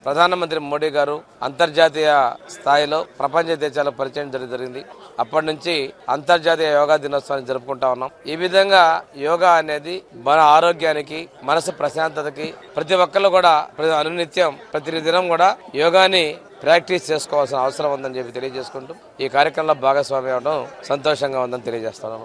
ప్రధానమంత్రి మోడీ గారు అంతర్జాతీయ స్థాయిలో ప్రపంచ దేశాలకు పరిచయం జరి- జరిగింది అప్పటి నుంచి అంతర్జాతీయ యోగా దినోత్సవాన్ని జరుపుకుంటా ఉన్నాం ఈ విధంగా యోగా అనేది మన ఆరోగ్యానికి మనసు ప్రశాంతతకి ప్రతి ఒక్కళ్ళు కూడా ప్రతి అనునిత్యం ప్రతి దినం కూడా యోగాని ప్రాక్టీస్ చేసుకోవాల్సిన అవసరం ఉందని చెప్పి తెలియజేసుకుంటూ ఈ కార్యక్రమంలో భాగస్వామి అవడం సంతోషంగా ఉందని తెలియజేస్తున్నాను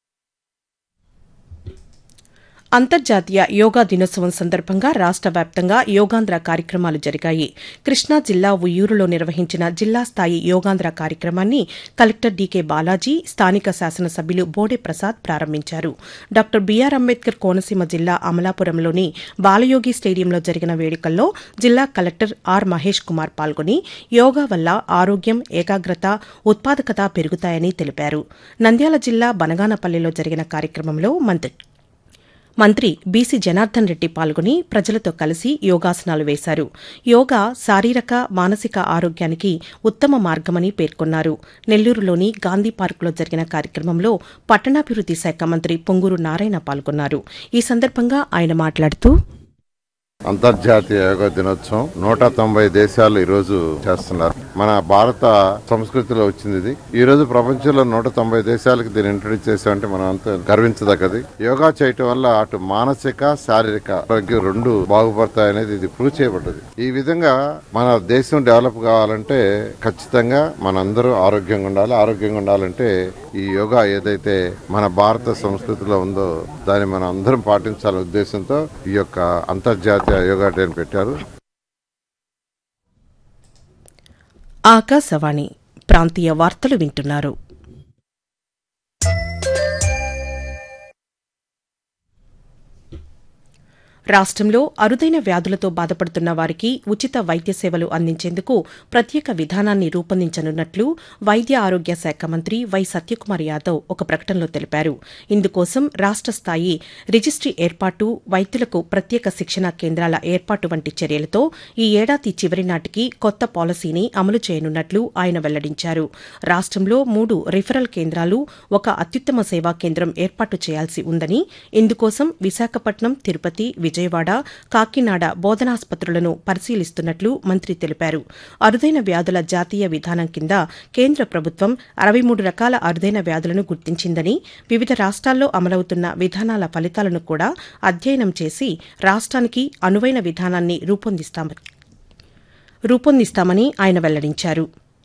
అంతర్జాతీయ యోగా దినోత్సవం సందర్భంగా రాష్ట వ్యాప్తంగా యోగాంధ్ర కార్యక్రమాలు జరిగాయి కృష్ణా జిల్లా ఉయ్యూరులో నిర్వహించిన జిల్లా స్థాయి యోగాంధ్ర కార్యక్రమాన్ని కలెక్టర్ డీకే బాలాజీ స్థానిక శాసనసభ్యులు బోడే ప్రసాద్ ప్రారంభించారు డాక్టర్ బీఆర్ అంబేద్కర్ కోనసీమ జిల్లా అమలాపురంలోని బాలయోగి స్టేడియంలో జరిగిన వేడుకల్లో జిల్లా కలెక్టర్ ఆర్ మహేష్ కుమార్ పాల్గొని యోగా వల్ల ఆరోగ్యం ఏకాగ్రత ఉత్పాదకత పెరుగుతాయని తెలిపారు నంద్యాల జిల్లా బనగానపల్లిలో జరిగిన కార్యక్రమంలో మంత్రి మంత్రి బీసీ జనార్దన్ రెడ్డి పాల్గొని ప్రజలతో కలిసి యోగాసనాలు వేశారు యోగా శారీరక మానసిక ఆరోగ్యానికి ఉత్తమ మార్గమని పేర్కొన్నారు నెల్లూరులోని గాంధీ పార్కులో జరిగిన కార్యక్రమంలో పట్టణాభివృద్ది శాఖ మంత్రి పొంగూరు నారాయణ పాల్గొన్నారు ఈ సందర్భంగా ఆయన మాట్లాడుతూ అంతర్జాతీయ యోగా దినోత్సవం నూట తొంభై దేశాలు ఈ రోజు చేస్తున్నారు మన భారత సంస్కృతిలో వచ్చింది ఇది ఈ రోజు ప్రపంచంలో నూట తొంభై దేశాలకు దీన్ని ఇంట్రడ్యూస్ చేసామంటే మనం అంతా గర్వించదగ్గది యోగా చేయటం వల్ల అటు మానసిక శారీరక ఆరోగ్యం రెండు బాగుపడతాయి అనేది ఇది ప్రూవ్ చేయబడ్డది ఈ విధంగా మన దేశం డెవలప్ కావాలంటే ఖచ్చితంగా మనందరూ ఆరోగ్యంగా ఉండాలి ఆరోగ్యంగా ఉండాలంటే ఈ యోగా ఏదైతే మన భారత సంస్కృతిలో ఉందో దాన్ని మనం అందరం పాటించాలనే ఉద్దేశంతో ఈ యొక్క అంతర్జాతీయ యోగా డేని పెట్టారు ఆకాశవాణి ప్రాంతీయ వార్తలు వింటున్నారు రాష్ట్రంలో అరుదైన వ్యాధులతో బాధపడుతున్న వారికి ఉచిత వైద్య సేవలు అందించేందుకు ప్రత్యేక విధానాన్ని రూపొందించనున్నట్లు వైద్య ఆరోగ్య శాఖ మంత్రి వై సత్యకుమార్ యాదవ్ ఒక ప్రకటనలో తెలిపారు ఇందుకోసం రాష్ట స్థాయి రిజిస్ట్రీ ఏర్పాటు వైద్యులకు ప్రత్యేక శిక్షణా కేంద్రాల ఏర్పాటు వంటి చర్యలతో ఈ ఏడాది చివరి నాటికి కొత్త పాలసీని అమలు చేయనున్నట్లు ఆయన వెల్లడించారు రాష్ట్రంలో మూడు రిఫరల్ కేంద్రాలు ఒక అత్యుత్తమ సేవా కేంద్రం ఏర్పాటు చేయాల్సి ఉందని ఇందుకోసం విశాఖపట్నం తిరుపతి విజయవాడ కాకినాడ బోధనాసుపత్రులను పరిశీలిస్తున్నట్లు మంత్రి తెలిపారు అరుదైన వ్యాధుల జాతీయ విధానం కింద కేంద్ర ప్రభుత్వం అరవై మూడు రకాల అరుదైన వ్యాధులను గుర్తించిందని వివిధ రాష్ట్రాల్లో అమలవుతున్న విధానాల ఫలితాలను కూడా అధ్యయనం చేసి రాష్ట్రానికి అనువైన విధానాన్ని రూపొందిస్తామని రూపొందిస్తామని ఆయన వెల్లడించారు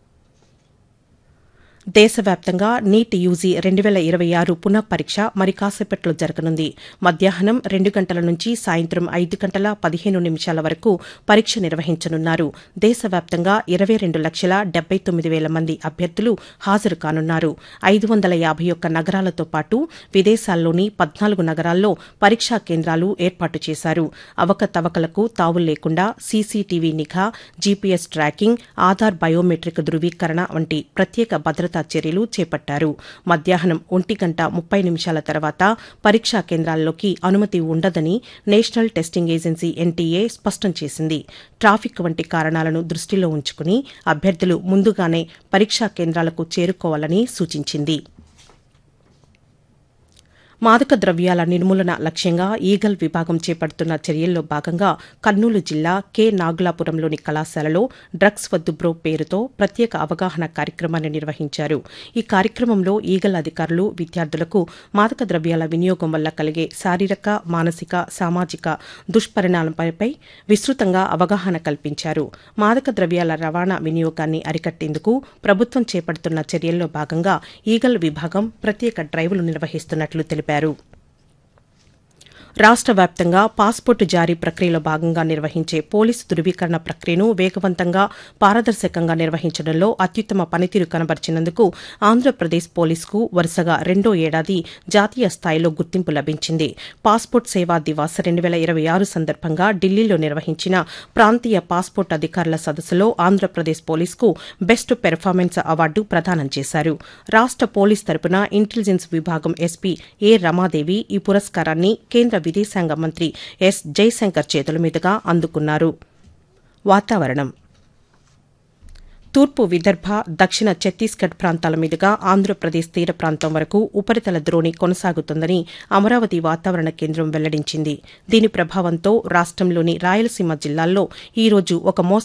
దేశవ్యాప్తంగా నీట్ యూజీ రెండు వేల ఇరవై ఆరు పునః పరీక్ష మరి కాసేపట్లో జరగనుంది మధ్యాహ్నం రెండు గంటల నుంచి సాయంత్రం ఐదు గంటల పదిహేను నిమిషాల వరకు పరీక్ష నిర్వహించనున్నారు దేశవ్యాప్తంగా ఇరవై రెండు లక్షల డెబ్బై తొమ్మిది వేల మంది అభ్యర్థులు హాజరు కానున్నారు ఐదు వందల యాభై ఒక్క నగరాలతో పాటు విదేశాల్లోని పద్నాలుగు నగరాల్లో పరీక్షా కేంద్రాలు ఏర్పాటు చేశారు అవకతవకలకు తావు లేకుండా సీసీటీవీ నిఘా జీపీఎస్ ట్రాకింగ్ ఆధార్ బయోమెట్రిక్ ధృవీకరణ వంటి ప్రత్యేక భద్రతా చర్యలు చేపట్టారు మధ్యాహ్నం ఒంటి గంట ముప్పై నిమిషాల తర్వాత పరీక్షా కేంద్రాల్లోకి అనుమతి ఉండదని నేషనల్ టెస్టింగ్ ఏజెన్సీ ఎన్టీఏ స్పష్టం చేసింది ట్రాఫిక్ వంటి కారణాలను దృష్టిలో ఉంచుకుని అభ్యర్థులు ముందుగానే పరీక్షా కేంద్రాలకు చేరుకోవాలని సూచించింది మాదక ద్రవ్యాల నిర్మూలన లక్ష్యంగా ఈగల్ విభాగం చేపడుతున్న చర్యల్లో భాగంగా కర్నూలు జిల్లా కె నాగులాపురంలోని కళాశాలలో డ్రగ్స్ వద్దు బ్రో పేరుతో ప్రత్యేక అవగాహన కార్యక్రమాన్ని నిర్వహించారు ఈ కార్యక్రమంలో ఈగల్ అధికారులు విద్యార్థులకు మాదక ద్రవ్యాల వినియోగం వల్ల కలిగే శారీరక మానసిక సామాజిక దుష్పరిణామాలపై విస్తృతంగా అవగాహన కల్పించారు మాదక ద్రవ్యాల రవాణా వినియోగాన్ని అరికట్టేందుకు ప్రభుత్వం చేపడుతున్న చర్యల్లో భాగంగా ఈగల్ విభాగం ప్రత్యేక డ్రైవ్లు నిర్వహిస్తున్నట్లు తెలిపారు రాష్ట్ర వ్యాప్తంగా పాస్పోర్టు జారీ ప్రక్రియలో భాగంగా నిర్వహించే పోలీసు ధృవీకరణ ప్రక్రియను వేగవంతంగా పారదర్శకంగా నిర్వహించడంలో అత్యుత్తమ పనితీరు కనబరిచినందుకు ఆంధ్రప్రదేశ్ పోలీసుకు వరుసగా రెండో ఏడాది జాతీయ స్థాయిలో గుర్తింపు లభించింది పాస్పోర్ట్ సేవా దివాస్ రెండు వేల ఇరవై ఆరు సందర్భంగా ఢిల్లీలో నిర్వహించిన ప్రాంతీయ పాస్పోర్ట్ అధికారుల సదస్సులో ఆంధ్రప్రదేశ్ పోలీసుకు బెస్ట్ పెర్ఫార్మెన్స్ అవార్డు ప్రదానం చేశారు రాష్ట్ర పోలీస్ తరపున ఇంటెలిజెన్స్ విభాగం ఎస్పీ ఏ రమాదేవి ఈ పురస్కారాన్ని కేంద్ర విదేశాంగ మంత్రి ఎస్ జైశంకర్ చేతుల మీదుగా అందుకున్నారు వాతావరణం తూర్పు విదర్భ దక్షిణ ఛత్తీస్గఢ్ ప్రాంతాల మీదుగా ఆంధ్రప్రదేశ్ తీర ప్రాంతం వరకు ఉపరితల ద్రోణి కొనసాగుతుందని అమరావతి వాతావరణ కేంద్రం వెల్లడించింది దీని ప్రభావంతో రాష్టంలోని రాయలసీమ జిల్లాల్లో ఈ రోజు ఒక మోస్తరు